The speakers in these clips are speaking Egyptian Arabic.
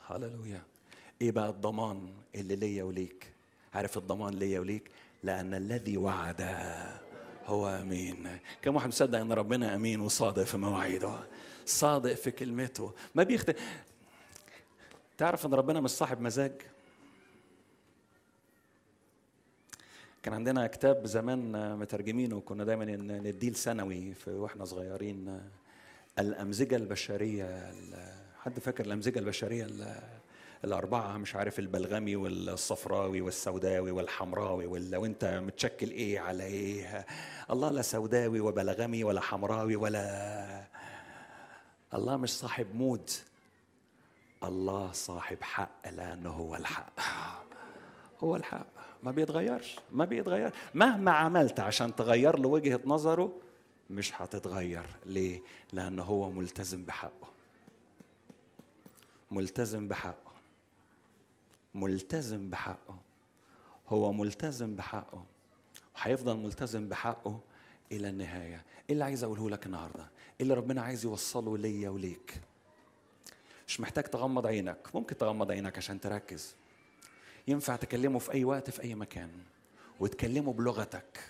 هللويا ايه بقى الضمان اللي ليا وليك عارف الضمان ليا وليك لان الذي وعد هو امين كم واحد مصدق ان ربنا امين وصادق في مواعيده صادق في كلمته ما بيخت تعرف ان ربنا مش صاحب مزاج كان عندنا كتاب زمان مترجمينه وكنا دايما نديه ثانوي في واحنا صغيرين الامزجه البشريه حد فاكر الامزجه البشريه الاربعه مش عارف البلغمي والصفراوي والسوداوي والحمراوي ولا وانت متشكل ايه على ايه الله لا سوداوي وبلغمي ولا حمراوي ولا الله مش صاحب مود الله صاحب حق لانه هو الحق هو الحق ما بيتغيرش ما بيتغير مهما عملت عشان تغير له وجهه نظره مش هتتغير ليه لانه هو ملتزم بحقه ملتزم بحقه ملتزم بحقه هو ملتزم بحقه وهيفضل ملتزم بحقه الى النهايه ايه اللي عايز اقوله لك النهارده ايه اللي ربنا عايز يوصله ليا وليك مش محتاج تغمض عينك ممكن تغمض عينك عشان تركز ينفع تكلمه في اي وقت في اي مكان وتكلمه بلغتك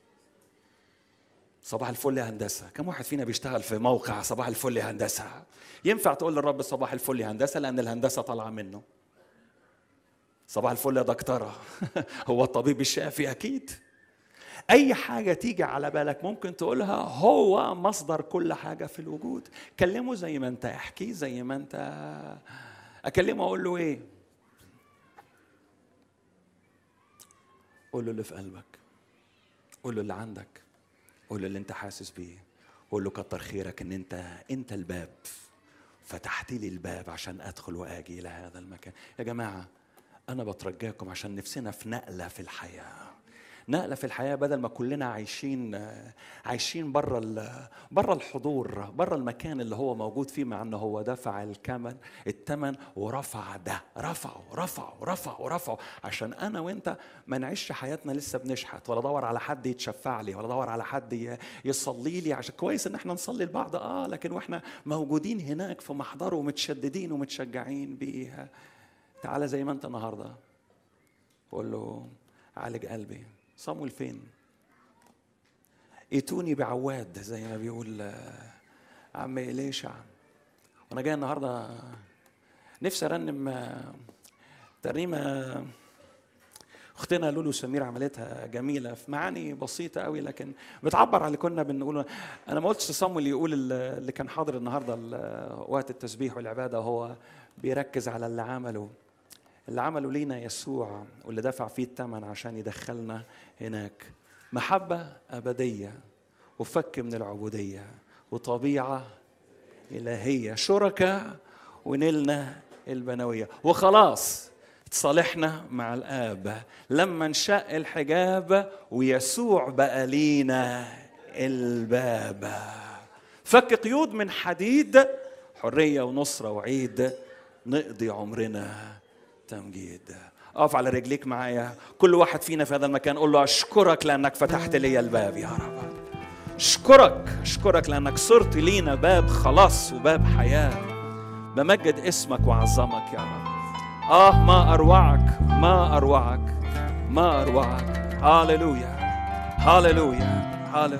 صباح الفل يا هندسه كم واحد فينا بيشتغل في موقع صباح الفل يا هندسه ينفع تقول للرب صباح الفل يا هندسه لان الهندسه طالعه منه صباح الفل يا دكتوره هو الطبيب الشافي اكيد اي حاجه تيجي على بالك ممكن تقولها هو مصدر كل حاجه في الوجود كلمه زي ما انت احكي زي ما انت اكلمه اقول له ايه قول له اللي في قلبك قول له اللي عندك قول له اللي انت حاسس بيه قول له كتر خيرك ان انت انت الباب فتحت لي الباب عشان ادخل واجي الى هذا المكان يا جماعه انا بترجاكم عشان نفسنا في نقله في الحياه نقله في الحياه بدل ما كلنا عايشين عايشين بره بره الحضور بره المكان اللي هو موجود فيه مع انه هو دفع الكمن الثمن ورفع ده رفعه رفعه رفعه رفعه عشان انا وانت ما نعيش حياتنا لسه بنشحت ولا ادور على حد يتشفع لي ولا ادور على حد يصلي لي عشان كويس ان احنا نصلي لبعض اه لكن واحنا موجودين هناك في محضره ومتشددين ومتشجعين بيها تعالى زي ما انت النهارده قول له عالج قلبي صامويل فين ائتوني بعواد زي ما بيقول عم إليشع وانا جاي النهارده نفسي ارنم ترنيمه اختنا لولو سمير عملتها جميله في معاني بسيطه قوي لكن بتعبر عن اللي كنا بنقوله انا ما قلتش صامويل يقول اللي كان حاضر النهارده وقت التسبيح والعباده وهو بيركز على اللي عمله اللي عمله لينا يسوع واللي دفع فيه الثمن عشان يدخلنا هناك محبة أبدية وفك من العبودية وطبيعة إلهية شركاء ونلنا البنوية وخلاص تصالحنا مع الآب لما انشق الحجاب ويسوع بقى لينا الباب فك قيود من حديد حرية ونصرة وعيد نقضي عمرنا تمجيد اقف على رجليك معايا كل واحد فينا في هذا المكان قول له اشكرك لانك فتحت لي الباب يا رب اشكرك اشكرك لانك صرت لينا باب خلاص وباب حياه بمجد اسمك واعظمك يا رب اه ما اروعك ما اروعك ما اروعك هاللويا هاللويا هاللويا